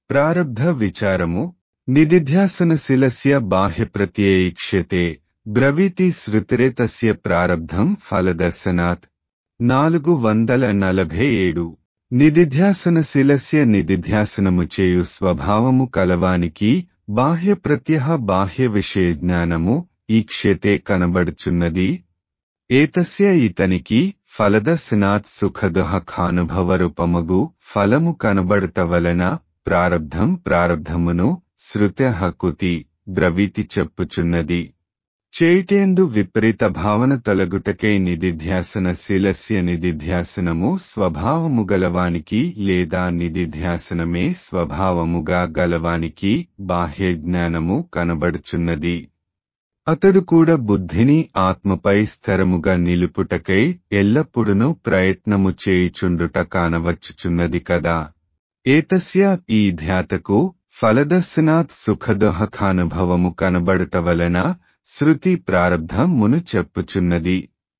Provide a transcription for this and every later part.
ప్రారబ్ధ విచారము నిదిధ్యాసనశిలస్య బాహ్యప్రత్యయీక్ష్యతే బ్రవీతి శృతిరేతస్య ప్రారబ్ధం ఫలదర్శనాత్ నాలుగు వందల నలభై ఏడు నిదిధ్యాసనశిలస్య నిదిధ్యాసనము చేయు స్వభావము కలవానికి బాహ్య ప్రత్యహ బాహ్య విషయ జ్ఞానము ఈక్షతే కనబడుచున్నది ఏతస్య ఇతనికి ఫలదర్శనాత్ సుఖదుహఖానుభవరూపమగు ఫలము కనబడుట వలన ప్రారబ్ధం ప్రారబ్ధమును శృత్య హకుతి బ్రవీతి చెప్పుచున్నది చేటేందు విపరీత భావన తొలగుటకై నిదిధ్యాసన శిలస్య నిదిధ్యాసనము స్వభావము గలవానికి లేదా నిదిధ్యాసనమే స్వభావముగా గలవానికి బాహ్య జ్ఞానము కనబడుచున్నది అతడు కూడా బుద్ధిని ఆత్మపై స్థిరముగా నిలుపుటకై ఎల్లప్పుడునూ ప్రయత్నము చేయుచుండుట కానవచ్చుచున్నది కదా ఏతస్య ఈ ధ్యాతకు ఫలదర్శనాత్ సుఖదోహకానుభవము కనబడుట వలన శృతి ప్రారబ్ధమును చెప్పుచున్నది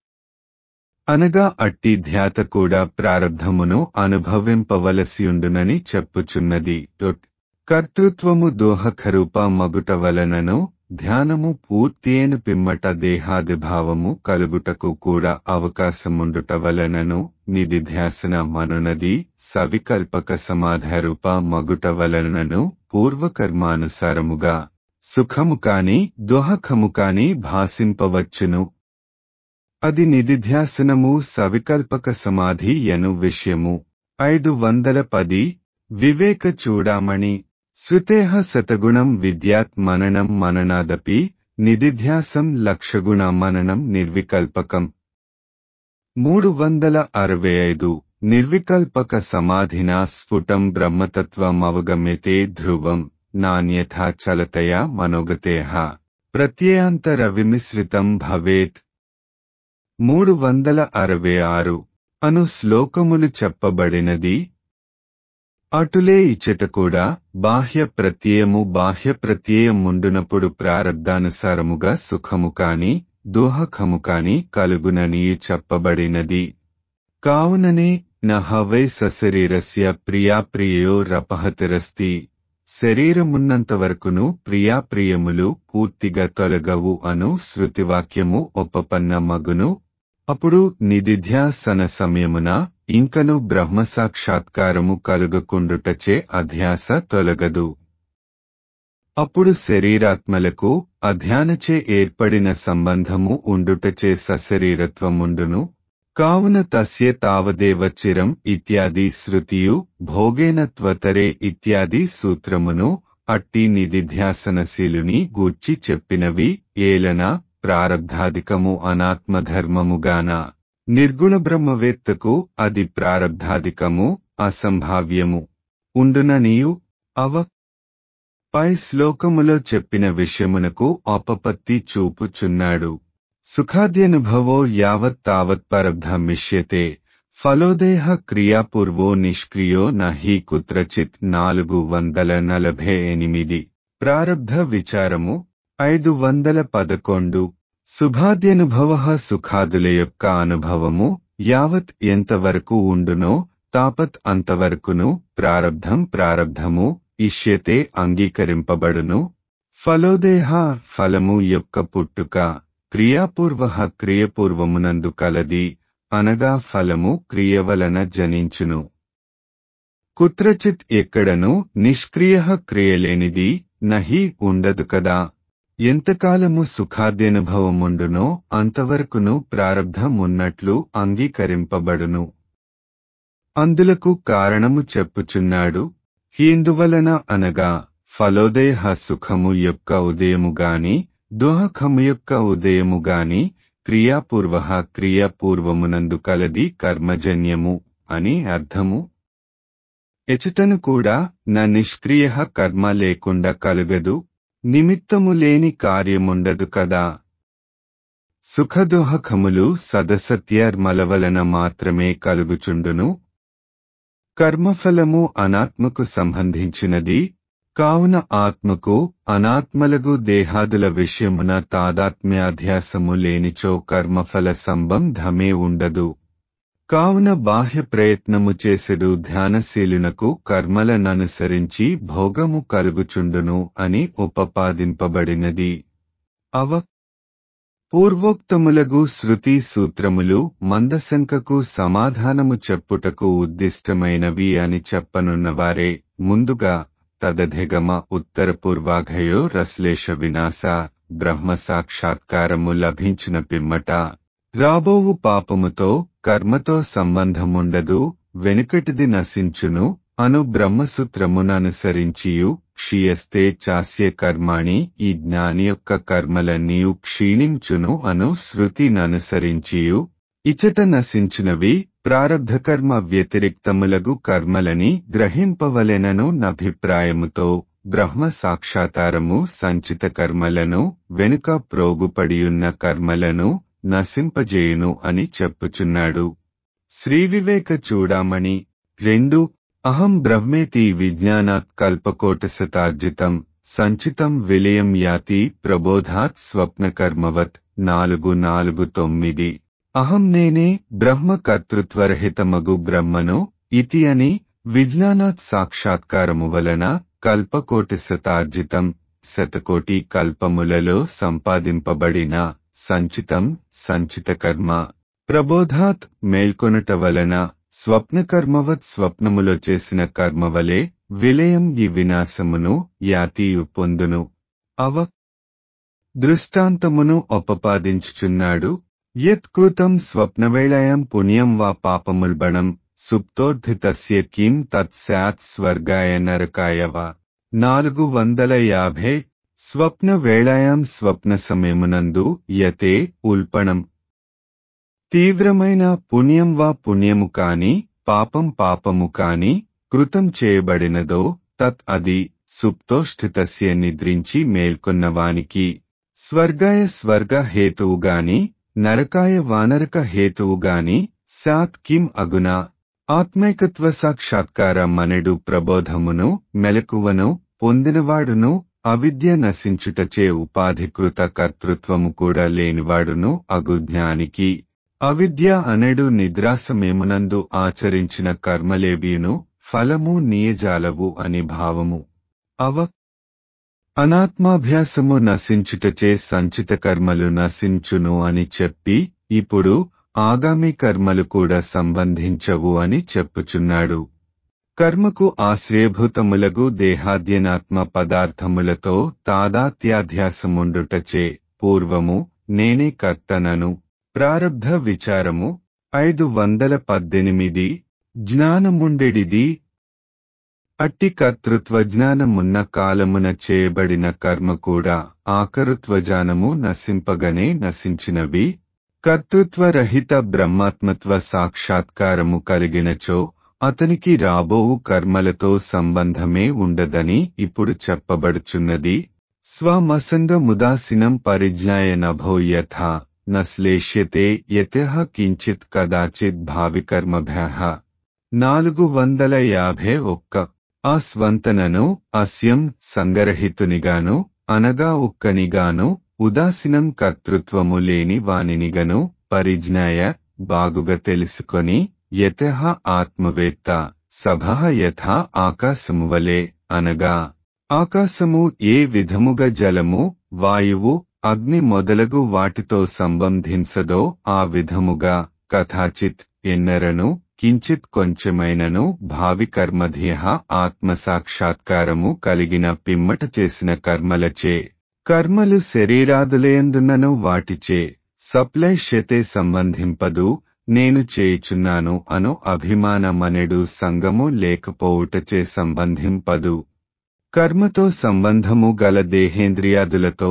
అనగా అట్టి ధ్యాత కూడా ప్రారబ్ధమును అనుభవింపవలసియుండునని చెప్పుచున్నది కర్తృత్వము దోహకరూప మగుట వలనను ధ్యానము పూర్తియైన పిమ్మట దేహాదిభావము కలుగుటకు కూడా అవకాశముండుట వలనను నిధిధ్యాసన మనునది సవికల్పక సమాధారూప మగుట వలనను పూర్వకర్మానుసారముగా సుఖము కాని దోహకము కాని భాసింపవచ్చును అది నిధిధ్యాసనము సవికల్పక సమాధి యను విషయము ఐదు వందల పది వివేక చూడామణి శృతేహ శతగుణం విద్యాత్ మననం మననాదపి నిధిధ్యాసం లక్షగుణ మననం నిర్వికల్పకం మూడు వందల అరవై ఐదు నిర్వికల్పక సమాధినా స్ఫుటం బ్రహ్మతత్వం అవగమ్యతే ధ్రువం నాణ్యథా చలతయా మనోగతేహ ప్రత్యయాంతర విమిశ్రితం భవేత్ మూడు వందల అరవై ఆరు అను శ్లోకములు చెప్పబడినది అటులే ఇచ్చట కూడా బాహ్య ప్రత్యయము బాహ్య ప్రత్యయముండునప్పుడు ప్రారబ్ధానుసారముగా సుఖము కాని దోహకము కాని కలుగునని చెప్పబడినది కావుననే నహవై సశరీరస్య ప్రియాప్రియో రపహతిరస్తి శరీరమున్నంతవరకును ప్రియాప్రియములు పూర్తిగా తొలగవు అను శృతివాక్యము ఒప్పపన్న మగును అప్పుడు నిధిధ్యాసన సమయమున ఇంకను బ్రహ్మ సాక్షాత్కారము కలుగకుండుటచే అధ్యాస తొలగదు అప్పుడు శరీరాత్మలకు అధ్యానచే ఏర్పడిన సంబంధము ఉండుటచే సశరీరత్వముండును కావున తస్య తావదేవ చిరం ఇత్యాది శృతియు భోగేన త్వతరే ఇత్యాది సూత్రమును అట్టి నిధిధ్యాసనశీలుని గూర్చి చెప్పినవి ఏలన ప్రారబ్ధాధికము అనాత్మధర్మముగాన నిర్గుణ బ్రహ్మవేత్తకు అది ప్రారబ్ధాధికము అసంభావ్యము ఉండుననియు అవ పై శ్లోకములో చెప్పిన విషయమునకు అపపత్తి చూపుచున్నాడు సుఖాద్యనుభవో యావత్ తావత్ పరబ్ధమిష్యతే ఫలోదేహ క్రియాపూర్వో నిష్క్రియో నహి కుత్రచిత్ నాలుగు వందల నలభై ఎనిమిది ప్రారబ్ధ విచారము ఐదు వందల పదకొండు శుభాద్యనుభవ సుఖాదుల యొక్క అనుభవము యావత్ ఎంతవరకు ఉండునో తాపత్ అంతవరకును ప్రారబ్ధం ప్రారబ్ధము ఇష్యతే అంగీకరింపబడును ఫలోదేహ ఫలము యొక్క పుట్టుక క్రియాపూర్వ క్రియపూర్వమునందు కలది అనగా ఫలము క్రియ వలన జనించును కుత్రచిత్ ఎక్కడను నిష్క్రియ క్రియలేనిది నహి ఉండదు కదా ఎంతకాలము సుఖాద్యనుభవముండునో అంతవరకును ప్రారబ్ధమున్నట్లు అంగీకరింపబడును అందులకు కారణము చెప్పుచున్నాడు ఇందువలన అనగా ఫలోదయ సుఖము యొక్క ఉదయము గాని దోహకము యొక్క ఉదయము గాని క్రియాపూర్వ క్రియాపూర్వమునందు కలది కర్మజన్యము అని అర్థము ఎచుటను కూడా నా నిష్క్రియ కర్మ లేకుండా కలుగదు నిమిత్తము లేని కార్యముండదు కదా సుఖదోహకములు సదసత్యర్మల వలన మాత్రమే కలుగుచుండును కర్మఫలము అనాత్మకు సంబంధించినది కావున ఆత్మకు అనాత్మలగు దేహాదుల విషయమున తాదాత్మ్యాధ్యాసము లేనిచో కర్మఫల సంబంధమే ఉండదు కావున బాహ్య ప్రయత్నము చేసెడు ధ్యానశీలునకు కర్మలననుసరించి భోగము కలుగుచుండును అని ఉపపాదింపబడినది అవ పూర్వోక్తములగు శృతి సూత్రములు మందశంకకు సమాధానము చెప్పుటకు ఉద్దిష్టమైనవి అని చెప్పనున్నవారే ముందుగా తదధిగమ ఉత్తర పూర్వాఘయో రశ్లేష వినాశ బ్రహ్మ సాక్షాత్కారము లభించిన పిమ్మట రాబోవు పాపముతో కర్మతో సంబంధముండదు వెనుకటిది నశించును అను బ్రహ్మసూత్రముననుసరించియు క్షీయస్తే చాస్య కర్మాణి ఈ జ్ఞాని యొక్క కర్మలన్నీయు క్షీణించును అను శృతిననుసరించియు ఇచట నశించునవి ప్రారబ్ధకర్మ వ్యతిరిక్తములగు కర్మలని గ్రహింపవలెనను నభిప్రాయముతో బ్రహ్మ సాక్షాతారము సంచిత కర్మలను వెనుక ప్రోగుపడియున్న కర్మలను నశింపజేయును అని చెప్పుచున్నాడు శ్రీవివేక చూడామణి రెండు అహం బ్రహ్మేతి విజ్ఞానాత్ కల్పకోటశతార్జితం సంచితం విలయం యాతి ప్రబోధాత్ స్వప్నకర్మవత్ నాలుగు నాలుగు తొమ్మిది అహం నేనే బ్రహ్మ కర్తృత్వరహితమగు బ్రహ్మను ఇతి అని విజ్ఞానాత్ సాక్షాత్కారము వలన కల్పకోటి శతార్జితం శతకోటి కల్పములలో సంపాదింపబడిన సంచితం సంచిత కర్మ ప్రబోధాత్ మేల్కొనుట వలన స్వప్నకర్మవత్ స్వప్నములో చేసిన కర్మవలే విలయం ఈ వినాశమును యాతియు పొందును అవ దృష్టాంతమును ఉపపాదించుచున్నాడు యత్కృతం స్వప్నవేళాయం పుణ్యం వా పాపముల్బణం సుప్తోర్ధితస్య కిం తత్ స్యాత్ స్వర్గాయ నరకాయ వా నాలుగు వందల యాభై స్వప్న వేళాయాం స్వప్న సమయమునందు యతే ఉల్పణం తీవ్రమైన పుణ్యం వా పుణ్యము కాని పాపం పాపము కాని కృతం చేయబడినదో తత్ అది సుప్తోష్ఠితస్య నిద్రించి మేల్కొన్నవానికి స్వర్గాయ స్వర్గ హేతువుగాని నరకాయ వానరక హేతువుగాని సాత్ కిం అగునా ఆత్మైకత్వ సాక్షాత్కార మనెడు ప్రబోధమును మెలకువను పొందినవాడును అవిద్య నశించుటచే ఉపాధికృత కర్తృత్వము కూడా లేనివాడును అగు జ్ఞానికి అవిద్య అనెడు నిద్రాసమేమునందు ఆచరించిన కర్మలేబీను ఫలము నీయజాలవు అని భావము అవ అనాత్మాభ్యాసము నశించుటచే సంచిత కర్మలు నశించును అని చెప్పి ఇప్పుడు ఆగామి కర్మలు కూడా సంబంధించవు అని చెప్పుచున్నాడు కర్మకు ఆశ్రయభూతములగు దేహాద్యనాత్మ పదార్థములతో తాదాత్యాధ్యాసముండుటచే పూర్వము నేనే కర్తనను ప్రారబ్ధ విచారము ఐదు వందల పద్దెనిమిది జ్ఞానముండెడిది అట్టి కర్తృత్వ జ్ఞానమున్న కాలమున చేయబడిన కర్మ కూడా ఆకరుత్వజానము నశింపగనే నశించినవి కర్తృత్వరహిత బ్రహ్మాత్మత్వ సాక్షాత్కారము కలిగినచో అతనికి రాబోవు కర్మలతో సంబంధమే ఉండదని ఇప్పుడు చెప్పబడుచున్నది స్వమసంగముదాసినం పరిజ్ఞాయ నభో యథా నశ్లేష్యతే యతః కించిత్ కదాచిత్ భావికర్మభ్యః నాలుగు వందల యాభై ఒక్క ఆ స్వంతనను అస్యం సంగరహితునిగాను అనగా ఒక్కనిగాను ఉదాసీనం కర్తృత్వము లేని వానినిగను పరిజ్ఞాయ బాగుగా తెలుసుకొని యతః ఆత్మవేత్త సభ యథా ఆకాశము వలె అనగా ఆకాశము ఏ విధముగా జలము వాయువు అగ్ని మొదలగు వాటితో సంబంధించదో ఆ విధముగా కథాచిత్ ఎన్నరను కించిత్ కొంచెమైనను భావి కర్మధ్య ఆత్మసాక్షాత్కారము కలిగిన పిమ్మట చేసిన కర్మలచే కర్మలు శరీరాదులయందున్నను వాటిచే సప్లైష్యతే సంబంధింపదు నేను చేయుచున్నాను అను అభిమానమనెడు సంగము లేకపోవుటచే సంబంధింపదు కర్మతో సంబంధము గల దేహేంద్రియాదులతో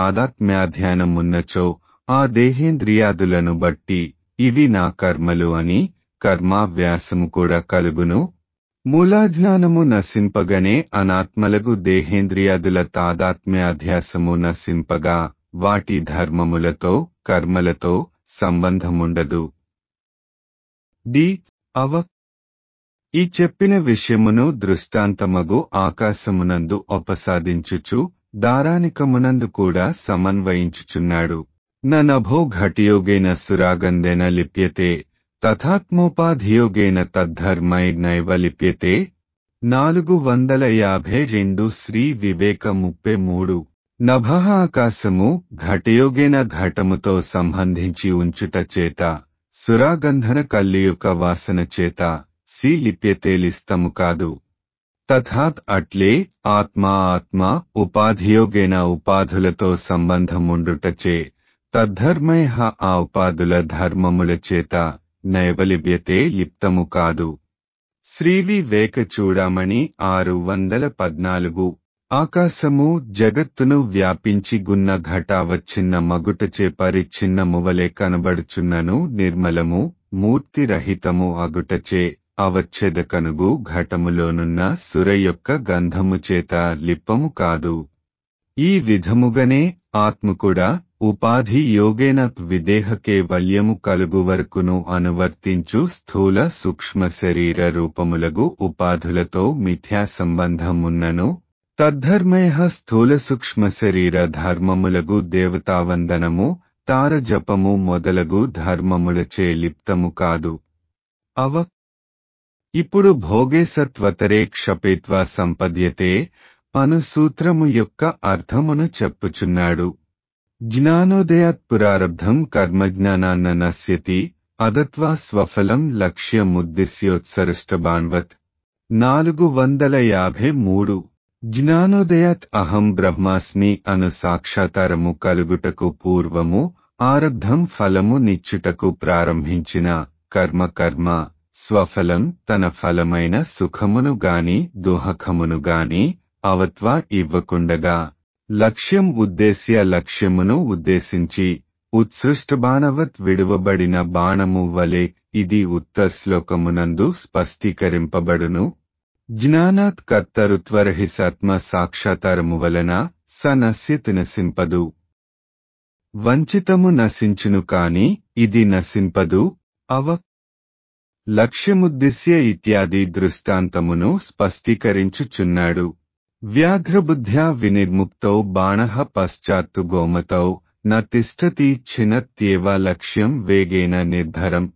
తాదాత్మ్యాధ్యానమున్నచో ఆ దేహేంద్రియాదులను బట్టి ఇవి నా కర్మలు అని కర్మాభ్యాసము కూడా కలుగును మూలాజ్ఞానము నశింపగనే అనాత్మలగు దేహేంద్రియాదుల తాదాత్మ్యాధ్యాసము నశింపగా వాటి ధర్మములతో కర్మలతో సంబంధముండదు డి అవ ఈ చెప్పిన విషయమును దృష్టాంతమగు ఆకాశమునందు ఉపసాదించుచు దారానికమునందు కూడా సమన్వయించుచున్నాడు నభో ఘటియోగేన సురాగంధేన లిప్యతే తథాత్మోపాధియోగేన తద్ధర్మై నైవ లిప్యతే నాలుగు వందల యాభై రెండు శ్రీ వివేక ముప్పై మూడు నభ ఆకాశము ఘటయోగేన ఘటముతో సంబంధించి ఉంచుట చేత సురాగంధన కల్లి యొక్క వాసన చేత సి లిప్యతేలిస్తము కాదు తథాత్ అట్లే ఆత్మ ఆత్మ ఉపాధియోగేన ఉపాధులతో సంబంధముండుటచే తద్ధర్మయ ఆ ఉపాధుల ధర్మముల చేత నైవలిభ్యతే లిప్తము కాదు శ్రీవివేక చూడమణి ఆరు వందల పద్నాలుగు ఆకాశము జగత్తును వ్యాపించి గున్న ఘటావచ్చిన్న మగుటచే పరిచ్ఛిన్నమువలే కనబడుచున్నను నిర్మలము మూర్తిరహితము అగుటచే అవచ్ఛేద కనుగు ఘటములోనున్న సుర యొక్క గంధము చేత లిప్పము కాదు ఈ విధముగనే ఆత్మ కూడా ఉపాధి యోగేన విదేహ కేవల్యము కలుగు వరకును అనువర్తించు స్థూల సూక్ష్మ శరీర రూపములగు ఉపాధులతో మిథ్యా సంబంధమున్నను తద్ధర్మయ స్థూల సూక్ష్మ శరీర ధర్మములగు దేవతావందనము తారజపము మొదలగు ధర్మములచే లిప్తము కాదు అవ ఇప్పుడు భోగేసత్వతరే క్షపేత్వ సంపద్యతే అను సూత్రము యొక్క అర్థమును చెప్పుచున్నాడు జ్ఞానోదయాత్ పురారబ్ధం కర్మజ్ఞానాన్న నశ్యతి అదత్వా స్వఫలం లక్ష్యముద్దిశ్యోత్సరిష్టబాన్వత్ నాలుగు వందల యాభై మూడు జ్ఞానోదయాత్ అహం బ్రహ్మాస్మి అను సాక్షాతారము కలుగుటకు పూర్వము ఆరబ్ధం ఫలము నిచ్చుటకు ప్రారంభించిన కర్మ కర్మ స్వఫలం తన ఫలమైన సుఖమును గాని దుహకమును గాని అవత్వ ఇవ్వకుండగా లక్ష్యం ఉద్దేశ్య లక్ష్యమును ఉద్దేశించి ఉత్సృష్టబాణవత్ విడువబడిన బాణము వలె ఇది ఉత్తర్శ్లోకమునందు స్పష్టీకరింపబడును జ్ఞానాత్ కర్తరుత్వరహిసాత్మ సాక్షాతారము వలన స నశ్యతి నశింపదు వంచితము నశించును కాని ఇది నశింపదు అవ లక్ష్యముద్దిశ్య ఇత్యాది దృష్టాంతమును స్పష్టీకరించుచున్నాడు వ్యాఘ్రబుద్ధ్యా వినిర్ముక్తౌ బాణ పశ్చాత్తు గోమతౌ న తిష్టతి చినత్యేవ లక్ష్యం వేగేన నిర్భరం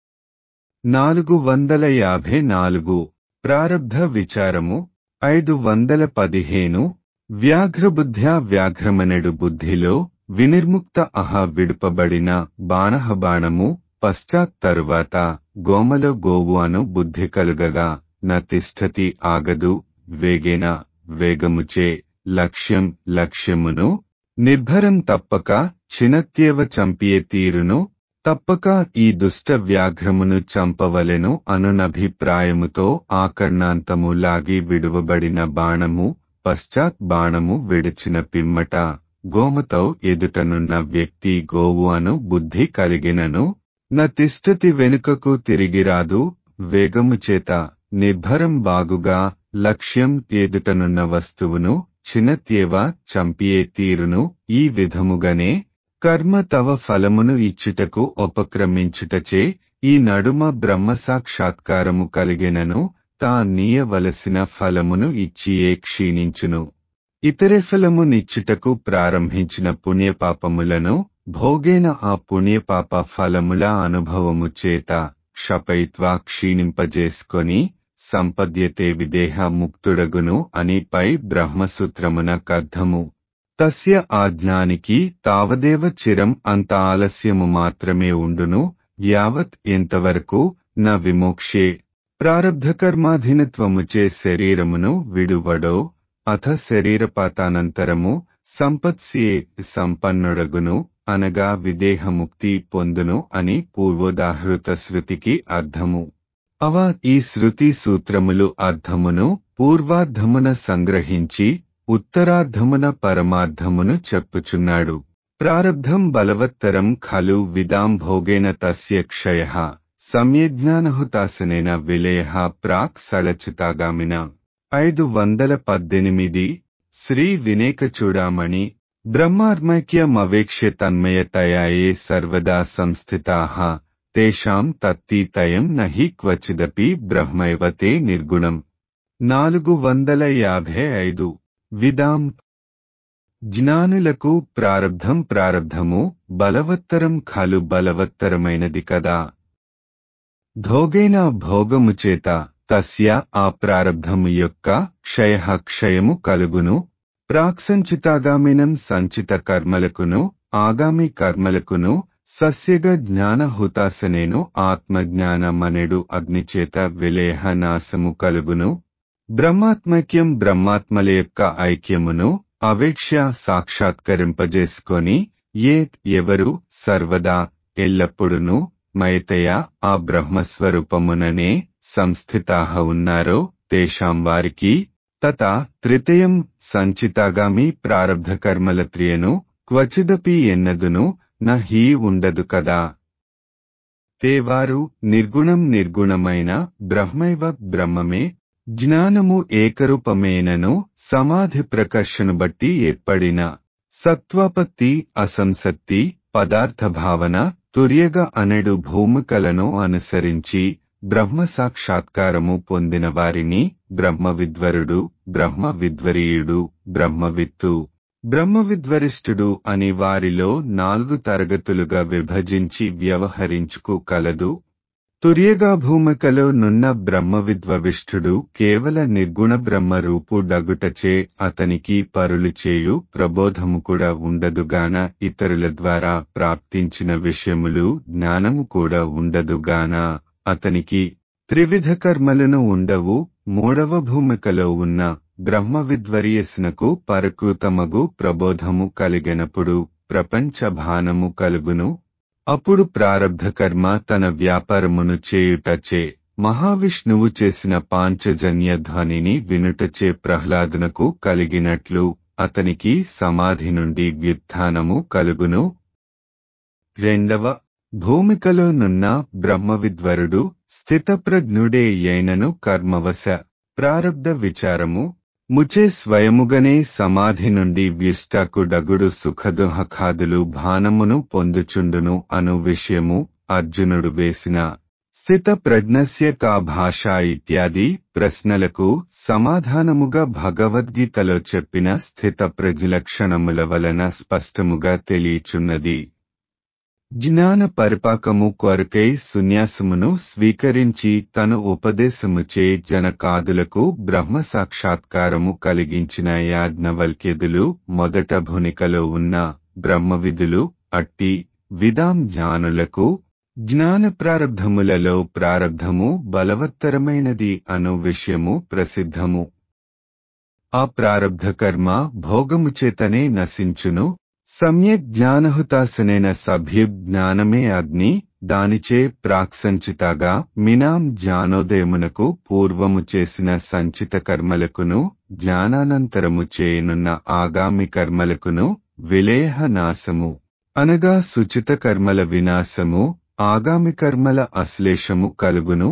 నాలుగు వందల యాభై నాలుగు ప్రారబ్ధ విచారము ఐదు వందల పదిహేను వ్యాఘ్రబుద్ధ్యా వ్యాఘ్రమనెడు బుద్ధిలో వినిర్ముక్త అహ విడుపబడిన బాణహ బాణము పశ్చాత్ తరువాత గోమలో గోవు అను బుద్ధి కలుగగా న తిష్టతి ఆగదు వేగేన వేగముచే లక్ష్యం లక్ష్యమును నిర్భరం తప్పక చినత్యేవ చంపియే తీరును తప్పక ఈ దుష్ట వ్యాఘ్రమును చంపవలెను అనునభిప్రాయముతో ఆకర్ణాంతము లాగి విడువబడిన బాణము పశ్చాత్ బాణము విడిచిన పిమ్మట గోమతో ఎదుటనున్న వ్యక్తి గోవు అను బుద్ధి కలిగినను న తిష్టతి వెనుకకు తిరిగిరాదు వేగము చేత నిర్భరం బాగుగా లక్ష్యం ఎదుటనున్న వస్తువును చినత్యేవ చంపియే తీరును ఈ విధముగానే కర్మ తవ ఫలమును ఇచ్చుటకు ఉపక్రమించుటచే ఈ నడుమ బ్రహ్మ సాక్షాత్కారము కలిగినను తా నీయవలసిన ఫలమును ఇచ్చియే క్షీణించును ఇతరే ఫలము నిచ్చుటకు ప్రారంభించిన పుణ్యపాపములను భోగేన ఆ పుణ్యపాప ఫలముల అనుభవము చేత క్షపయిత్వా క్షీణింపజేసుకొని సంపద్యతే విదేహ ముక్తుడగును అని పై బ్రహ్మసూత్రమున కర్ధము తస్య ఆజ్ఞానికి తావదేవ చిరం అంత ఆలస్యము మాత్రమే ఉండును యావత్ ఎంతవరకు న విమోక్షే ప్రారబ్ధకర్మాధీనత్వముచే శరీరమును విడువడో అథ శరీరపాతానంతరము సంపత్సియే సంపన్నుడగును అనగా విదేహముక్తి పొందును అని పూర్వోదాహృత శృతికి అర్థము అవ ఈ శృతి సూత్రములు అర్థమును పూర్వార్ధమున సంగ్రహించి ఉత్తరార్ధమున పరమార్థమును చెప్పుచున్నాడు ప్రారబ్ధం బలవత్తరం ఖలు విదాం భోగేన తస్య క్షయ సమ్యజ్ఞానహుతాసనేన విలయ ప్రాక్ సళచితాగామిన ఐదు వందల పద్దెనిమిది శ్రీ వినేక చూడామణి బ్రహ్మార్మైక్యమవేక్ష్య తన్మయతయాయే సర్వదా సంస్థితాః తేషాం తత్తీతయం నహి క్వచిదపి బ్రహ్మైవతే నిర్గుణం నాలుగు వందల యాభై ఐదు విదాం జ్ఞానులకు ప్రారబ్ధం ప్రారబ్ధము బలవత్తరం ఖలు బలవత్తరమైనది కదా భోగేన భోగము చేత తస్య ఆ ప్రారబ్ధము యొక్క క్షయ క్షయము కలుగును ప్రాక్సంచితాగామినం సంచిత కర్మలకును ఆగామి కర్మలకును సస్యగ జ్ఞాన హుతాసనేను ఆత్మజ్ఞానమనెడు అగ్నిచేత విలేహ నాశము కలుగును బ్రహ్మాత్మైక్యం బ్రహ్మాత్మల యొక్క ఐక్యమును అవేక్ష సాక్షాత్కరింపజేసుకొని ఏ ఎవరు సర్వదా ఎల్లప్పుడును మైతయ ఆ బ్రహ్మస్వరూపముననే సంస్థితాహ ఉన్నారో తేషాం వారికి తత త్రితయం సంచితాగామి ప్రారబ్ధ కర్మల త్రియను క్వచిదపి ఎన్నదును నహీ ఉండదు కదా తేవారు నిర్గుణం నిర్గుణమైన బ్రహ్మైవ బ్రహ్మమే జ్ఞానము ఏకరూపమేనను సమాధి ప్రకర్షను బట్టి ఏర్పడిన సత్వపత్తి అసంసక్తి పదార్థ భావన తుర్యగ అనెడు భూమికలను అనుసరించి బ్రహ్మ సాక్షాత్కారము పొందిన వారిని బ్రహ్మ విద్వరుడు బ్రహ్మ విద్వరీయుడు బ్రహ్మవిత్తు బ్రహ్మ విద్వరిష్ఠుడు అని వారిలో నాలుగు తరగతులుగా విభజించి వ్యవహరించుకు కలదు తుర్యగా భూమికలో నున్న బ్రహ్మ విద్వవిష్ఠుడు కేవల నిర్గుణ బ్రహ్మ రూపు డగుటచే అతనికి పరులు చేయు ప్రబోధము కూడా ఉండదుగాన ఇతరుల ద్వారా ప్రాప్తించిన విషయములు జ్ఞానము కూడా ఉండదుగాన అతనికి త్రివిధ కర్మలను ఉండవు మూడవ భూమికలో ఉన్న బ్రహ్మ విద్వర్యస్నకు పరకృతమగు ప్రబోధము కలిగినప్పుడు ప్రపంచ భానము కలుగును అప్పుడు ప్రారబ్ధ కర్మ తన వ్యాపారమును చేయుటచే మహావిష్ణువు చేసిన పాంచజన్య ధ్వనిని వినుటచే ప్రహ్లాదునకు కలిగినట్లు అతనికి సమాధి నుండి వ్యుత్థానము కలుగును రెండవ భూమికలో నున్న బ్రహ్మవిద్వరుడు స్థితప్రజ్ఞుడే అయినను కర్మవశ ప్రారబ్ధ విచారము ముచే స్వయముగనే సమాధి నుండి వ్యుష్టకు డగుడు సుఖదుహఖాదులు భానమును పొందుచుండును అను విషయము అర్జునుడు వేసిన స్థిత ప్రజ్ఞస్య కా భాష ఇత్యాది ప్రశ్నలకు సమాధానముగా భగవద్గీతలో చెప్పిన స్థిత ప్రజలక్షణముల వలన స్పష్టముగా తెలియచున్నది జ్ఞాన పరిపాకము కొరకై సున్యాసమును స్వీకరించి తను ఉపదేశముచే జనకాదులకు బ్రహ్మ సాక్షాత్కారము కలిగించిన యాజ్ఞవల్క్యదులు మొదట భునికలో ఉన్న బ్రహ్మవిధులు అట్టి విదాం జ్ఞానులకు జ్ఞాన ప్రారబ్ధములలో ప్రారబ్ధము బలవత్తరమైనది అను విషయము ప్రసిద్ధము ఆ ప్రారబ్ధ కర్మ భోగము చేతనే నశించును సమ్యక్ జ్ఞానహుతాసనైన సభ్యుజ్ఞానమే అగ్ని దానిచే ప్రాక్సంచితగా మినాం జ్ఞానోదయమునకు పూర్వము చేసిన సంచిత కర్మలకును జ్ఞానానంతరము చేయనున్న ఆగామి కర్మలకును విలేహ నాశము అనగా సుచిత కర్మల వినాశము ఆగామి కర్మల అశ్లేషము కలుగును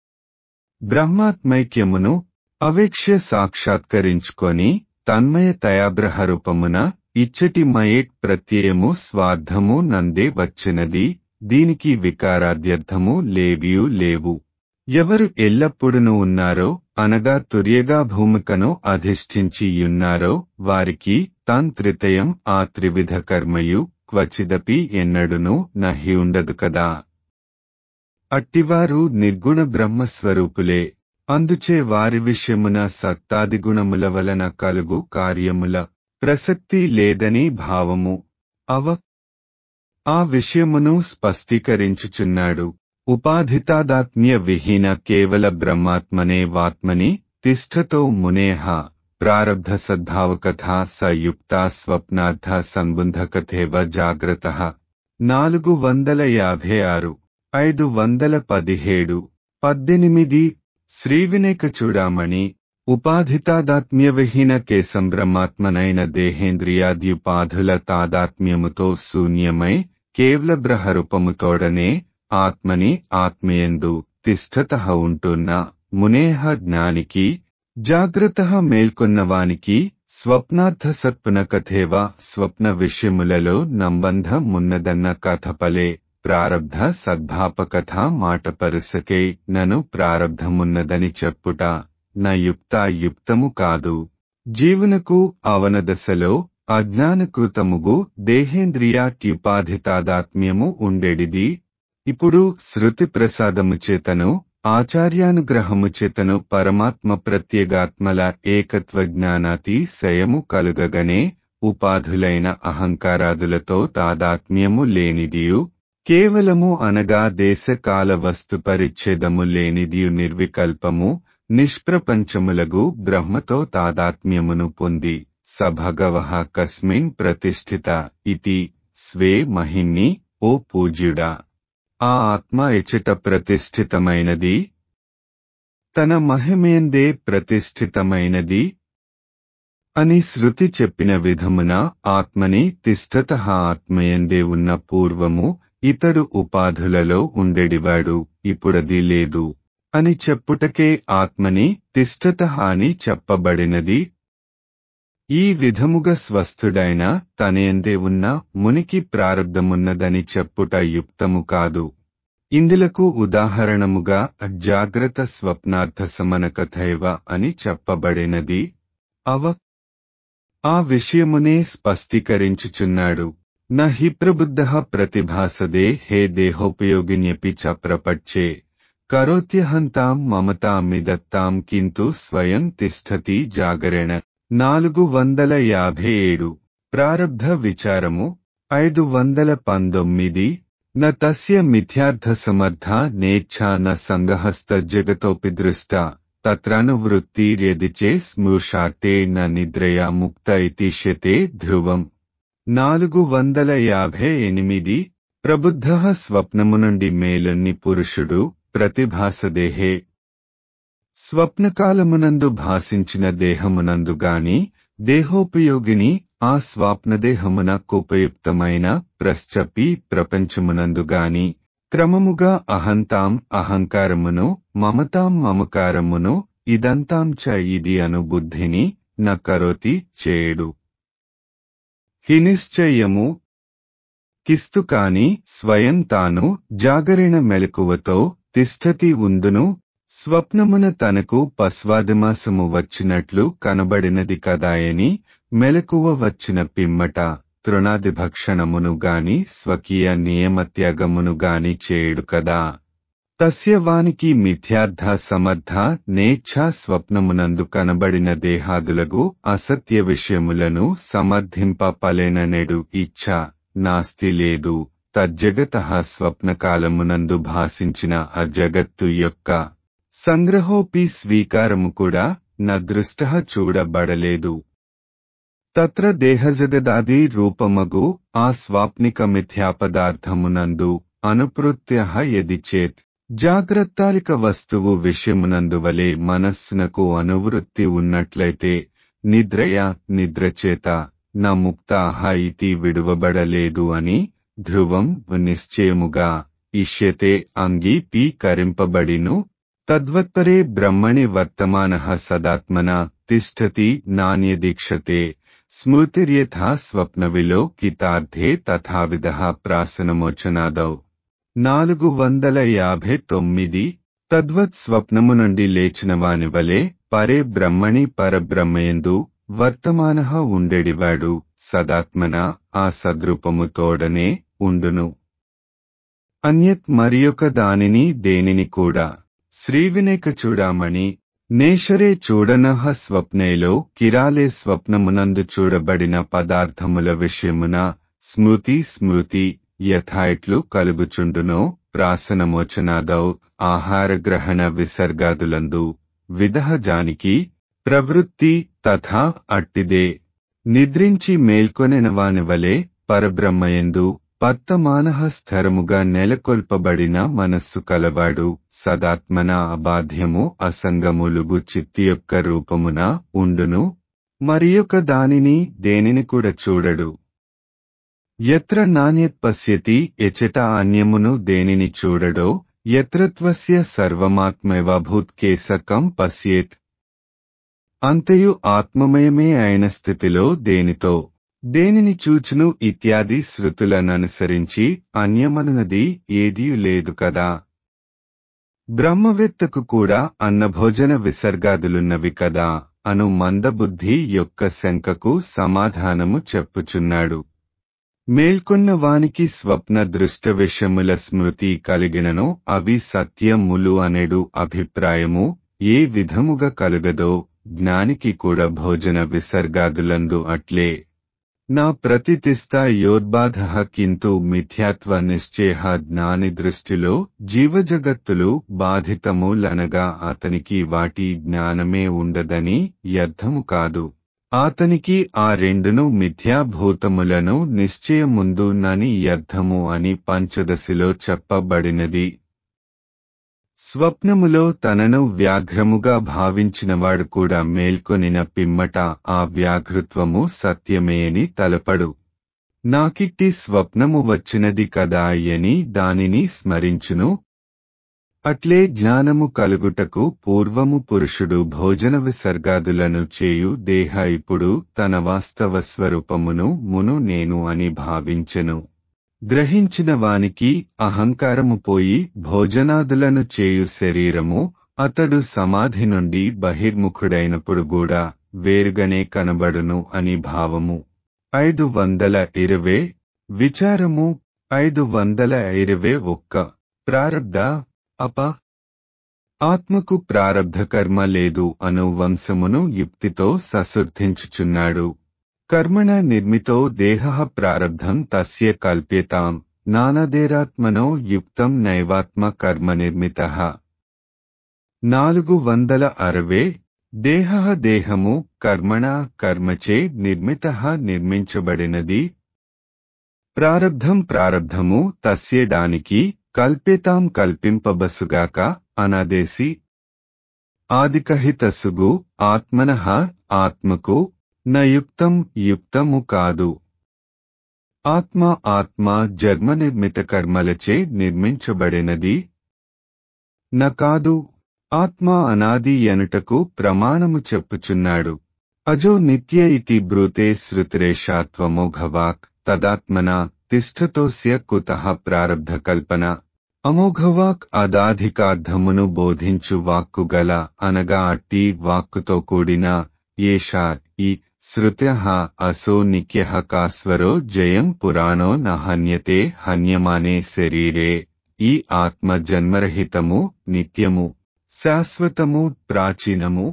బ్రహ్మాత్మైక్యమును అవేక్ష సాక్షాత్కరించుకొని తన్మయ తయాబ్రహ రూపమున ఇచ్చటి మయేట్ ప్రత్యయము స్వార్థము నందే వచ్చినది దీనికి వికారాద్యర్థము లేవియు లేవు ఎవరు ఎల్లప్పుడును ఉన్నారో అనగా తుర్యగా భూమికను అధిష్ఠించియున్నారో వారికి తాన్ త్రితయం ఆ త్రివిధ కర్మయు క్వచిదపి ఎన్నడును నహి ఉండదు కదా అట్టివారు నిర్గుణ బ్రహ్మస్వరూపులే అందుచే వారి విషయమున సత్తాదిగుణముల వలన కలుగు కార్యముల ప్రసక్తి లేదని భావము అవ ఆ విషయమును స్పష్టీకరించుచున్నాడు ఉపాధితాదాత్మ్య విహీన కేవల బ్రహ్మాత్మనే వాత్మని తిష్టతో మునేహ ప్రారబ్ధ సద్భావకథా సయుక్త స్వప్నార్థ సంబంధకథేవ జాగ్రత్త నాలుగు వందల యాభై ఆరు ఐదు వందల పదిహేడు పద్దెనిమిది శ్రీవినేక చూడామణి ఉపాధితాదాత్మ్య విహీన కేశం బ్రహ్మాత్మనైన దేహేంద్రియాద్యుపాధుల తాదాత్మ్యముతో శూన్యమై కేవల బ్రహరూపముతోడనే ఆత్మని ఆత్మయందు తిష్టత ఉంటున్న మునేహ జ్ఞానికి జాగ్రత్త మేల్కొన్నవానికి స్వప్నార్థ సత్పున కథేవ స్వప్న విషయములలో నంబంధమున్నదన్న కథపలే ప్రారబ్ధ సద్భాపకథ మాట పరుసకే నను ప్రారబ్ధమున్నదని చెప్పుట నా యుక్త యుక్తము కాదు జీవునకు అవనదశలో అజ్ఞానకృతముగు దేహేంద్రియాట్యుపాధితాదాత్మ్యము ఉండెడిది ఇప్పుడు శృతి ప్రసాదము చేతను ఆచార్యానుగ్రహము చేతను పరమాత్మ ప్రత్యేగాత్మల ఏకత్వ జ్ఞానాతిశయము కలుగగనే ఉపాధులైన అహంకారాదులతో తాదాత్మ్యము లేనిదియు కేవలము అనగా దేశకాల వస్తు పరిచ్ఛేదము లేనిదియు నిర్వికల్పము నిష్ప్రపంచములగు బ్రహ్మతో తాదాత్మ్యమును పొంది సభగవ కస్మిన్ ప్రతిష్ఠిత ఇతి స్వే మహిన్ని ఓ పూజ్యుడా ఆ ఆత్మ ఎచట ప్రతిష్ఠితమైనది తన మహిమేందే ప్రతిష్ఠితమైనది అని శృతి చెప్పిన విధమున ఆత్మని తిష్టత ఆత్మయందే ఉన్న పూర్వము ఇతడు ఉపాధులలో ఉండెడివాడు ఇప్పుడది లేదు అని చెప్పుటకే ఆత్మని తిష్టత అని చెప్పబడినది ఈ విధముగా స్వస్థుడైన తనయందే ఉన్న మునికి ప్రారంధమున్నదని చెప్పుట యుక్తము కాదు ఇందులకు ఉదాహరణముగా జాగ్రత్త స్వప్నార్థ సమనకథైవ అని చెప్పబడినది అవ ఆ విషయమునే స్పష్టీకరించుచున్నాడు నహి ప్రబుద్ధ ప్రతిభాసదే హే దేహోపయోగిన్యపి చ ప్రపచ్చే కరోత్యహంతాం మమతామిదత్తాం కింటు స్వయం తిష్టతి జాగరణ నాలుగు వందల యాభై ఏడు ప్రారబ్ధ విచారము ఐదు వందల పంతొమ్మిది న తస్య మిథ్యార్థ సమర్థ నేచ్ఛా న సంగహస్త జగతోపి దృష్ట తత్రానువృత్తిర్యది చే స్మృషార్తే న నిద్రయా ముక్త ఇతిష్యతే ధ్రువం నాలుగు వందల యాభై ఎనిమిది ప్రబుద్ధ స్వప్నము నుండి మేలుని పురుషుడు ప్రతిభాసదేహే స్వప్నకాలమునందు భాసించిన దేహమునందు గాని దేహోపయోగిని ఆ స్వాప్నదేహమునకుపయుక్తమైన ప్రశ్చపి ప్రపంచమునందు గాని క్రమముగా అహంతాం అహంకారమును మమతాం మమకారమును ఇదంతాం చ ఇది అను బుద్ధిని న కరోతి చేయుడు హినిశ్చయము కిస్తు కాని స్వయం తాను జాగరణ మెలకువతో తిష్టతి ఉందును స్వప్నమున తనకు పస్వాదిమాసము వచ్చినట్లు కనబడినది కదాయని మెలకువ వచ్చిన పిమ్మట తృణాదిభక్షణమును గాని స్వకీయ నియమత్యాగమును గాని చేయుడు కదా తస్య వానికి మిథ్యార్థ సమర్థ నేచ్ఛా స్వప్నమునందు కనబడిన దేహాదులగు అసత్య విషయములను సమర్థింప పలేననెడు ఇచ్ఛ నాస్తి లేదు తజ్జగత స్వప్నకాలమునందు భాసించిన ఆ జగత్తు యొక్క సంగ్రహోపి స్వీకారము కూడా న దృష్ట చూడబడలేదు తత్ర దేహజగదాది రూపమగు ఆ స్వాప్నిక మిథ్యాపదార్థమునందు అనుపృత్య యది చేత్ జాగ్రత్తాలిక వస్తువు విషయమునందువలే మనస్సునకు అనువృత్తి ఉన్నట్లయితే నిద్రయ నిద్రచేత నా ముక్తాహ ఇతి విడువబడలేదు అని ధ్రువం నిశ్చయముగా ఇష్యతే అంగీపీకరింపబడిను తద్వత్పరే బ్రహ్మణి వర్తమాన సదాత్మన తిష్టతి నాణ్యదీక్షతే స్మృతిర్యథా స్వప్నవిలోకితార్థే తథావిధ ప్రాసనమోచనాదౌ నాలుగు వందల యాభై తొమ్మిది తద్వత్ స్వప్నము నుండి లేచిన వాని వలె పరే బ్రహ్మణి పరబ్రహ్మయందు వర్తమాన ఉండెడివాడు సదాత్మన ఆ సద్రూపము తోడనే ఉండును అన్యత్ మరియొక దానిని దేనిని కూడా శ్రీవినేక చూడామణి నేషరే చూడనహ స్వప్నేలో కిరాలే స్వప్నమునందు చూడబడిన పదార్థముల విషయమున స్మృతి స్మృతి యథాయిట్లు కలుగుచుండునో ప్రాసనమోచనాదౌ ఆహారగ్రహణ విసర్గాదులందు విదహజానికి ప్రవృత్తి తథా అట్టిదే నిద్రించి మేల్కొనెన వాని వలె పరబ్రహ్మయందు పత్తమానహ స్థిరముగా నెలకొల్పబడిన మనస్సు కలవాడు సదాత్మన అబాధ్యము అసంగములుగు చిత్తి యొక్క రూపమున ఉండును మరియొక దానిని దేనిని కూడా చూడడు ఎత్ర నాణ్యత్ పశ్యతి ఎచట అన్యమును దేనిని చూడడో ఎత్రత్వస్య సర్వమాత్మైవభూత్ కేసకం పశ్యేత్ అంతయు ఆత్మమయమే అయిన స్థితిలో దేనితో దేనిని చూచును ఇత్యాది శృతులననుసరించి అన్యమనునది ఏదీ లేదు కదా బ్రహ్మవేత్తకు కూడా అన్నభోజన విసర్గాదులున్నవి కదా అను మందబుద్ధి యొక్క శంకకు సమాధానము చెప్పుచున్నాడు మేల్కొన్న వానికి స్వప్న దృష్ట విషయముల స్మృతి కలిగినను అవి సత్యములు అనెడు అభిప్రాయము ఏ విధముగా కలుగదో జ్ఞానికి కూడా భోజన విసర్గాదులందు అట్లే నా ప్రతితిస్థ యోర్బాధ కింటు మిథ్యాత్వ నిశ్చయ జ్ఞాని దృష్టిలో జీవజగత్తులు బాధితములనగా అతనికి వాటి జ్ఞానమే ఉండదని అర్థము కాదు అతనికి ఆ రెండును మిథ్యాభూతములను నిశ్చయముందునని అర్థము అని పంచదశిలో చెప్పబడినది స్వప్నములో తనను వ్యాఘ్రముగా భావించినవాడు కూడా మేల్కొనిన పిమ్మట ఆ వ్యాఘృత్వము సత్యమే అని తలపడు నాకిట్టి స్వప్నము వచ్చినది కదా అని దానిని స్మరించును అట్లే జ్ఞానము కలుగుటకు పూర్వము పురుషుడు భోజన విసర్గాదులను చేయు దేహ ఇప్పుడు తన వాస్తవ స్వరూపమును మును నేను అని భావించెను గ్రహించిన వానికి అహంకారము పోయి భోజనాదులను చేయు శరీరము అతడు సమాధి నుండి బహిర్ముఖుడైనప్పుడు కూడా వేరుగానే కనబడును అని భావము ఐదు వందల ఇరవై విచారము ఐదు వందల ఇరవై ఒక్క ప్రారబ్ధ అప ఆత్మకు ప్రారబ్ధ కర్మ లేదు అను వంశమును యుక్తితో సశుద్ధించుచున్నాడు కర్మణ నిర్మితో దేహ ప్రారబ్ధం తస్య కల్ప్యతాం నానదేరాత్మనో యుక్తం నైవాత్మ కర్మ నిర్మిత నాలుగు వందల అరవై దేహ దేహము కర్మణ కర్మచే నిర్మిత నిర్మించబడినది ప్రారబ్ధం ప్రారబ్ధము తస్యడానికి కల్పితాం కల్పింపబసుగాక అనాదేశి ఆదికహితసుగు ఆత్మన ఆత్మకు నయుక్తం యుక్తము కాదు ఆత్మ ఆత్మ జన్మనిర్మిత కర్మలచే నిర్మించబడినది న కాదు ఆత్మ అనాది ఎనుటకు ప్రమాణము చెప్పుచున్నాడు అజో నిత్య ఇతి బ్రూతే శృతిరేషాత్వమోఘవాక్ తదాత్మన తిష్టతోస్య కుతః ప్రారబ్ధ కల్పన అమోఘవాక్ అదాధికార్థమును బోధించు వాక్కు గల అనగా అట్టి వాక్కుతో కూడిన ఏషా ఈ శృత్య అసో నిత్య కాస్వరో జయం పురాణో న హన్యతే హన్యమానే శరీరే ఈ ఆత్మ జన్మరహితము నిత్యము శాశ్వతము ప్రాచీనము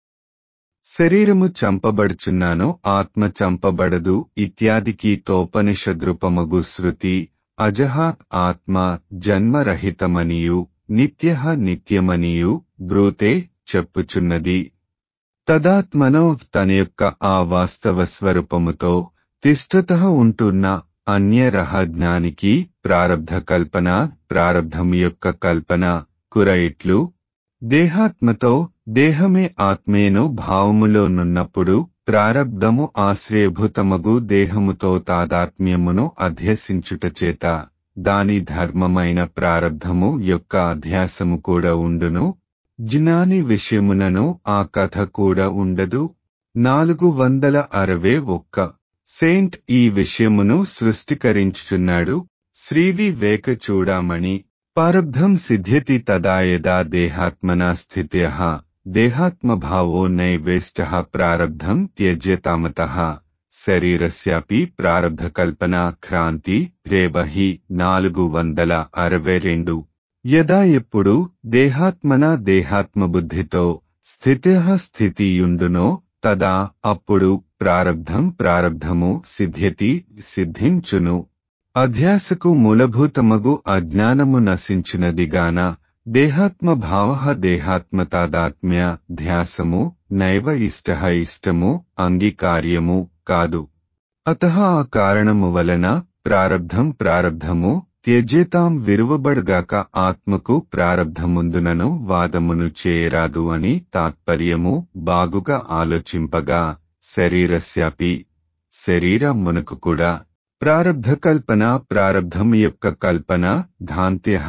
శరీరము చంపబడుచున్నాను ఆత్మ చంపబడదు ఇత్యాదికి తోపనిషద్రూపమగు శృతి అజహ ఆత్మ జన్మరహితమనియు నిత్య నిత్యమనియు బ్రూతే చెప్పుచున్నది తదాత్మనో తన యొక్క ఆ వాస్తవ స్వరూపముతో తిష్టత ఉంటున్న అన్యరహ జ్ఞానికి ప్రారబ్ధ కల్పన ప్రారబ్ధం యొక్క కల్పన కుర ఇట్లు దేహాత్మతో దేహమే ఆత్మేను భావములోనున్నప్పుడు ప్రారబ్ధము ఆశ్రయభూతమగు దేహముతో తాదాత్మ్యమును అధ్యసించుట చేత దాని ధర్మమైన ప్రారబ్ధము యొక్క అధ్యాసము కూడా ఉండును జ్ఞాని విషయమునను ఆ కథ కూడా ఉండదు నాలుగు వందల అరవై ఒక్క సెయింట్ ఈ విషయమును సృష్టికరించుచున్నాడు శ్రీవివేక చూడామణి పారబ్ధం సిద్ధ్యతి తదా యదా దేహాత్మనా స్థిత్య దేహాత్మభావో నైవేష్ట ప్రారబ్ధం త్యజ్యతామత శరీరస్యాపి ప్రారబ్ధకల్పనా క్రాంతి రేవహి నాలుగు వందల అరవై రెండు యదా ఎప్పుడు దేహాత్మన దేహాత్మ బుద్ధితో స్థితి స్థితియుండునో తదా అప్పుడు ప్రారబ్ధం ప్రారబ్ధము సిద్ధ్యతి సిద్ధించును అధ్యాసకు మూలభూతమగు అజ్ఞానము నశించునదిగాన దేహాత్మ భావ దేహాత్మతాదాత్మ్య ధ్యాసము నైవ ఇష్ట ఇష్టము అంగీకార్యము కాదు అత ఆ కారణము వలన ప్రారబ్ధం ప్రారబ్ధము త్యజేతాం విరువబడుగాక ఆత్మకు ప్రారబ్ధముందునను వాదమును చేయరాదు అని తాత్పర్యము బాగుగా ఆలోచింపగా శరీరస్యాపి శరీరమునకు కూడా ప్రారబ్ధ కల్పన ప్రారబ్ధం యొక్క కల్పన భ్రాంత్య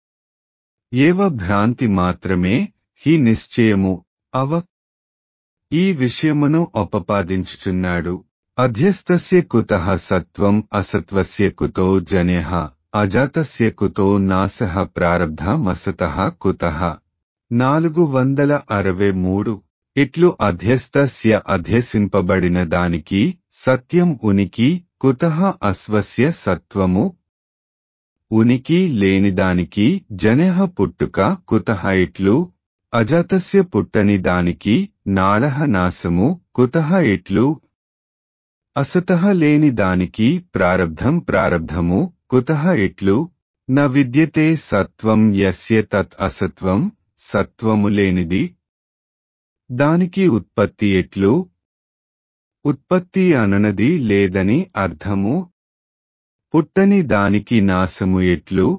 ఏవ భ్రాంతి మాత్రమే హి నిశ్చయము అవ ఈ విషయమును ఉపపాదించుచున్నాడు అధ్యస్తస్య కుతః సత్వం అసత్వస్య కుతో జనేహ అజాతస్య కుతో నాశః ప్రారబ్ధమసతః కుతః నాలుగు వందల అరవై మూడు ఇట్లు అధ్యస్తస్య అధ్యసింపబడిన దానికి సత్యం ఉనికి కుతః అస్వస్య సత్వము ఉనికి లేనిదానికి జనః పుట్టుక కుతః ఇట్లు అజాతస్య పుట్టని దానికి నాళహ నాశము కుతః ఇట్లు అసతః లేని దానికి ప్రారబ్ధం ప్రారబ్ధము కుతః ఇట్లు న విద్యతే సత్వం యస్య తత్ అసత్వం సత్వము లేనిది దానికి ఉత్పత్తి ఎట్లు ఉత్పత్తి అననది లేదని అర్థము పుట్టని దానికి నాశము ఎట్లు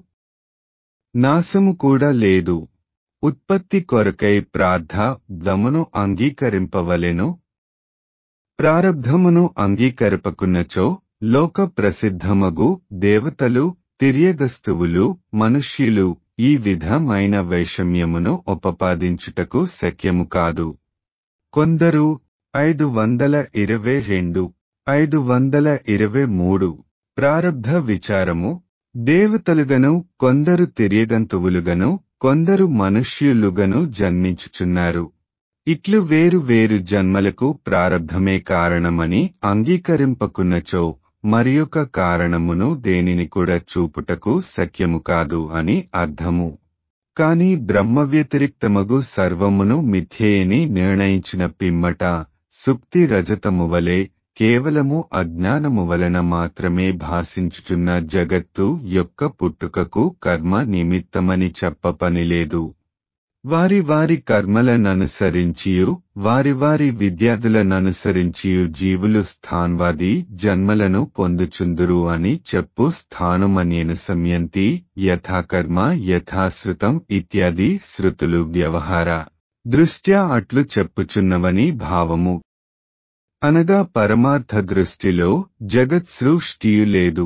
నాశము కూడా లేదు ఉత్పత్తి కొరకై ప్రార్థ దమును అంగీకరింపవలెను ప్రారబ్ధమును అంగీకరపకున్నచో లోక ప్రసిద్ధమగు దేవతలు తిర్యగస్తువులు మనుష్యులు ఈ విధమైన వైషమ్యమును ఉపపాదించుటకు శక్యము కాదు కొందరు ఐదు వందల ఇరవై రెండు ఐదు వందల ఇరవై మూడు ప్రారబ్ధ విచారము దేవతలుగను కొందరు తిర్యగంతువులుగను కొందరు మనుష్యులుగను జన్మించుచున్నారు ఇట్లు వేరు వేరు జన్మలకు ప్రారబ్ధమే కారణమని అంగీకరింపకున్నచో మరియొక కారణమును దేనిని కూడా చూపుటకు శక్యము కాదు అని అర్థము కాని బ్రహ్మ వ్యతిరిక్తమగు సర్వమును మిథ్యేయని నిర్ణయించిన పిమ్మట సుక్తి రజతము వలె కేవలము అజ్ఞానము వలన మాత్రమే భాషించుచున్న జగత్తు యొక్క పుట్టుకకు కర్మ నిమిత్తమని చెప్ప పనిలేదు వారి వారి కర్మలననుసరించియు వారి వారి విద్యార్థులననుసరించియు జీవులు స్థాన్వాది జన్మలను పొందుచుందురు అని చెప్పు స్థానుమన్యను సంయంతి యథాకర్మ యథాశ్రుతం ఇత్యాది శృతులు వ్యవహార దృష్ట్యా అట్లు చెప్పుచున్నవని భావము అనగా పరమార్థ దృష్టిలో జగత్ సృష్టియు లేదు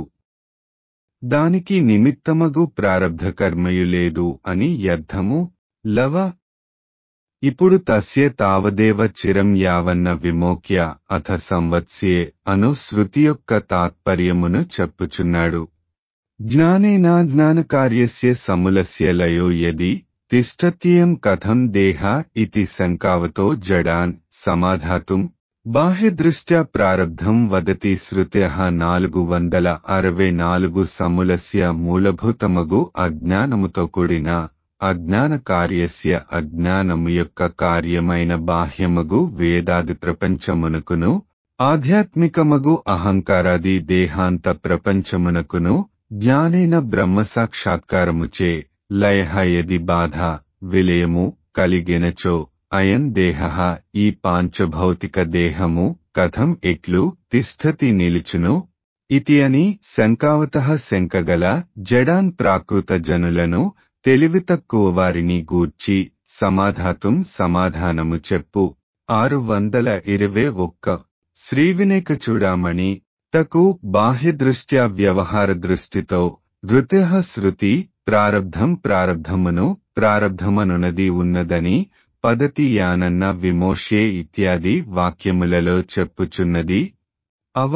దానికి నిమిత్తమగు ప్రారబ్ధ కర్మయు లేదు అని అర్థము లవ ఇప్పుడు తస్య తావదేవ చిరం యావన్న విమోక్య అథ సంవత్స్యే అను శృతి యొక్క తాత్పర్యమును చెప్పుచున్నాడు జ్ఞానేనా జ్ఞానకార్యస్య సములస్య లయో యది తిష్టత్యం కథం దేహ ఇతి శంకావతో జడాన్ సమాధాతుం బాహ్యదృష్ట్యా ప్రారబ్ధం వదతి శృత్య నాలుగు వందల అరవై నాలుగు సములస్య మూలభూతమగు అజ్ఞానముతో కూడిన అజ్ఞాన కార్యస్య అజ్ఞానము యొక్క కార్యమైన బాహ్యమగు వేదాది ప్రపంచమునకును ఆధ్యాత్మికమగు అహంకారాది దేహాంత ప్రపంచమునకును జ్ఞానేన బ్రహ్మ సాక్షాత్కారముచే లయహయది బాధ విలయము కలిగినచో అయం దేహ ఈ పాంచభౌతిక దేహము కథం ఎట్లు తిష్టతి నిలుచును ఇతి అని శంకావత శంకగల జడాన్ ప్రాకృత జనులను తెలివి తక్కువ వారిని గూర్చి సమాధాతం సమాధానము చెప్పు ఆరు వందల ఇరవై ఒక్క శ్రీవినేక చూడామణి తకు బాహ్యదృష్ట్యా వ్యవహార దృష్టితో ఋత్య శృతి ప్రారబ్ధం ప్రారబ్ధమును ప్రారబ్ధమనునది ఉన్నదని పదతి యానన్న విమోషే ఇత్యాది వాక్యములలో చెప్పుచున్నది అవ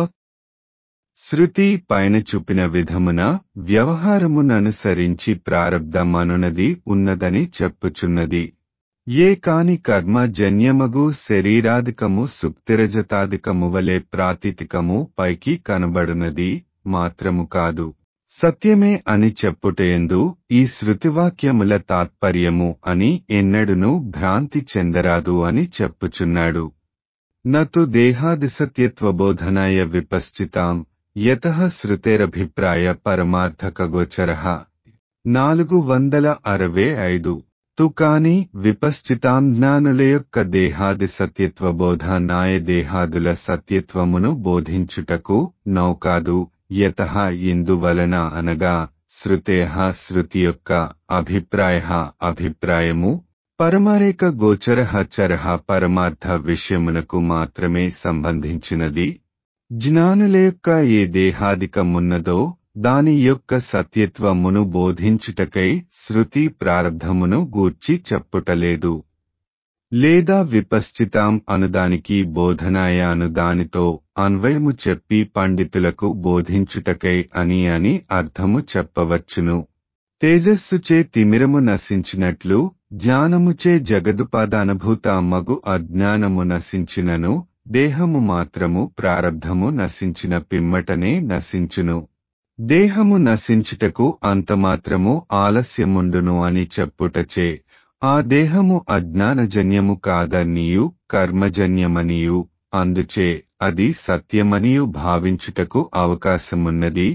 శృతి పైన చూపిన విధమున వ్యవహారముననుసరించి ప్రారబ్ధమనునది ఉన్నదని చెప్పుచున్నది ఏ కాని కర్మ జన్యమగు శరీరాధికము సుక్తిరజతాధికము వలె ప్రాతితికము పైకి కనబడునది మాత్రము కాదు సత్యమే అని చెప్పుటయందు ఈ శృతివాక్యముల తాత్పర్యము అని ఎన్నడును భ్రాంతి చెందరాదు అని చెప్పుచున్నాడు నతు దేహాదిసత్యత్వబోధనాయ విపశ్చితాం యత శృతేరభిప్రాయ పరమార్థకగోచర నాలుగు వందల అరవై ఐదు తు కాని విపశ్చితాం జ్ఞానుల యొక్క దేహాది సత్యత్వ బోధ నాయ దేహాదుల సత్యత్వమును బోధించుటకు నౌకాదు యత ఇందువలన అనగా శృతేహ శృతి యొక్క అభిప్రాయ అభిప్రాయము పరమారేక గోచర చరహ పరమార్థ విషయమునకు మాత్రమే సంబంధించినది జ్ఞానుల యొక్క ఏ దేహాదికమున్నదో దాని యొక్క సత్యత్వమును బోధించుటకై శృతి ప్రారంధమును గూర్చి చెప్పుటలేదు లేదా విపశ్చితాం అనుదానికి బోధనాయ అనుదానితో అన్వయము చెప్పి పండితులకు బోధించుటకై అని అని అర్థము చెప్పవచ్చును తేజస్సుచే తిమిరము నశించినట్లు జ్ఞానముచే జగదుపాదానభూత మగు అజ్ఞానము నశించినను దేహము మాత్రము ప్రారబ్ధము నశించిన పిమ్మటనే నశించును దేహము నశించుటకు అంతమాత్రము ఆలస్యముండును అని చెప్పుటచే ఆ దేహము అజ్ఞానజన్యము కాదనియు కర్మజన్యమనియు అందుచే అది సత్యమనియు భావించుటకు అవకాశమున్నది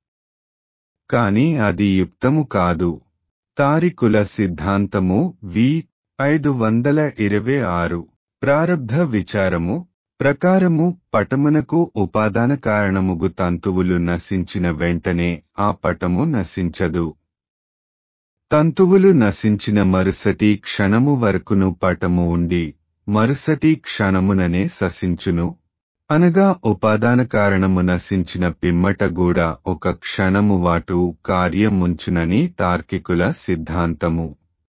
కాని అది యుక్తము కాదు తారికుల సిద్ధాంతము వి ఐదు వందల ఇరవై ఆరు ప్రారబ్ధ విచారము ప్రకారము పటమునకు ఉపాదాన కారణముగు తంతువులు నశించిన వెంటనే ఆ పటము నశించదు తంతువులు నశించిన మరుసటి క్షణము వరకును పటము ఉండి మరుసటి క్షణముననే సశించును అనగా ఉపాదాన కారణము నశించిన పిమ్మట కూడా ఒక క్షణము వాటు కార్యముంచునని తార్కికుల సిద్ధాంతము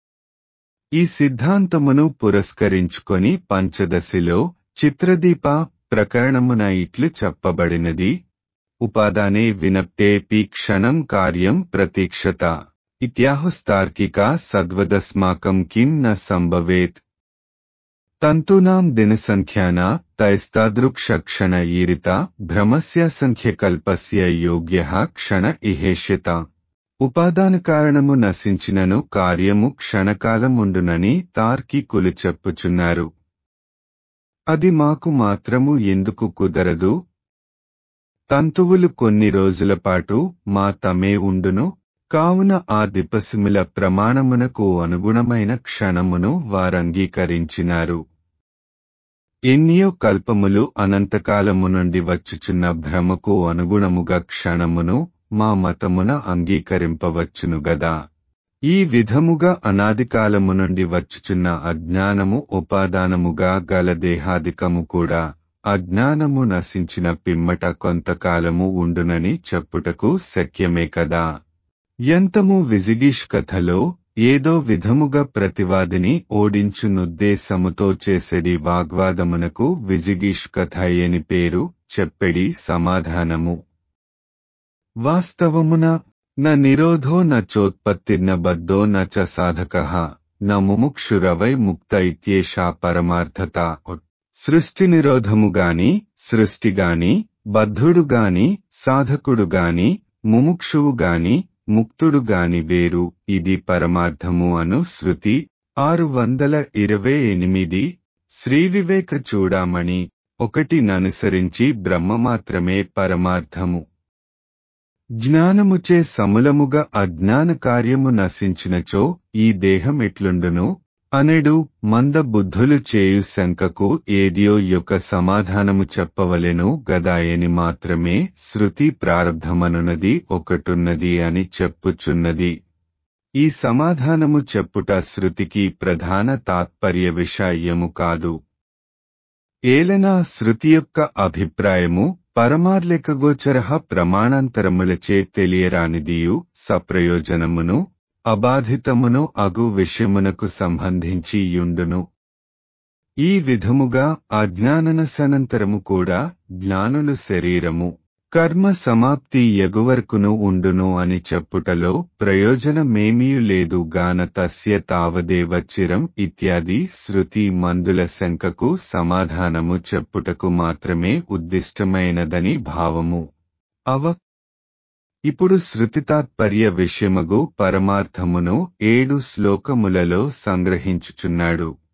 ఈ సిద్ధాంతమును పురస్కరించుకొని పంచదశిలో చిత్రదీప ప్రకరణమున ఇట్లు చెప్పబడినది ఉపాదానే వినప్తేపి క్షణం కార్యం ప్రతీక్షత ఇత్యాహుస్తార్కిక సద్వదస్మాకం కిం న సంభవేత్ తంతూనాం దినసంఖ్యాన తైస్తాదృక్షక్షణ ఈరిత భ్రమస్య సంఖ్యకల్పస్య యోగ్య క్షణ ఇహేష్యత ఉపాదాన కారణము నశించినను కార్యము క్షణకాలముండునని తార్కికులు చెప్పుచున్నారు అది మాకు మాత్రము ఎందుకు కుదరదు తంతువులు కొన్ని రోజుల పాటు మా తమే ఉండును కావున ఆ దిపసిమిల ప్రమాణమునకు అనుగుణమైన క్షణమును వారంగీకరించినారు ఎన్నియో కల్పములు అనంతకాలము నుండి వచ్చుచున్న భ్రమకు అనుగుణముగా క్షణమును మా మతమున అంగీకరింపవచ్చును గదా ఈ విధముగా అనాదికాలము నుండి వచ్చుచున్న అజ్ఞానము ఉపాదానముగా గల దేహాదికము కూడా అజ్ఞానము నశించిన పిమ్మట కొంతకాలము ఉండునని చెప్పుటకు శక్యమే కదా ఎంతము విజిగీష్ కథలో ఏదో విధముగా ప్రతివాదిని ఓడించునుద్దేశముతో చేసెడి వాగ్వాదమునకు విజిగీష్ కథ అని పేరు చెప్పెడి సమాధానము వాస్తవమున న నిరోధో న చోత్పత్తిర్న బద్ధో న చ సాధక న ముముక్షురవై ముక్త ఇత్యేషా పరమార్థత సృష్టి నిరోధము గాని సృష్టి గాని బద్ధుడు గాని సాధకుడు గాని ముముక్షువు గాని ముక్తుడు గాని వేరు ఇది పరమార్థము అను శృతి ఆరు వందల ఇరవై ఎనిమిది శ్రీవివేక చూడామణి ఒకటి ననుసరించి బ్రహ్మ మాత్రమే పరమార్థము జ్ఞానముచే సమూలముగా అజ్ఞాన కార్యము నశించినచో ఈ దేహం ఎట్లుండును అనెడు మంద బుద్ధులు చేయు శంకకు ఏదియో యొక్క సమాధానము చెప్పవలెను గదాయని మాత్రమే శృతి ప్రారంధమనున్నది ఒకటున్నది అని చెప్పుచున్నది ఈ సమాధానము చెప్పుట శృతికి ప్రధాన తాత్పర్య విషయము కాదు ఏలనా శృతి యొక్క అభిప్రాయము పరమార్లేకగోచర ప్రమాణాంతరములచే తెలియరానిదియు సప్రయోజనమును అబాధితమును అగు విషయమునకు సంబంధించి యుండును ఈ విధముగా అజ్ఞాననసనంతరము కూడా జ్ఞానులు శరీరము కర్మ సమాప్తి ఎగువరకును ఉండును అని చెప్పుటలో ప్రయోజనమేమీయు లేదు గాన తస్య తావదేవ చిరం ఇత్యాది శృతి మందుల శంకకు సమాధానము చెప్పుటకు మాత్రమే ఉద్దిష్టమైనదని భావము అవ ఇప్పుడు శృతితాత్పర్య విషయమగు పరమార్థమును ఏడు శ్లోకములలో సంగ్రహించుచున్నాడు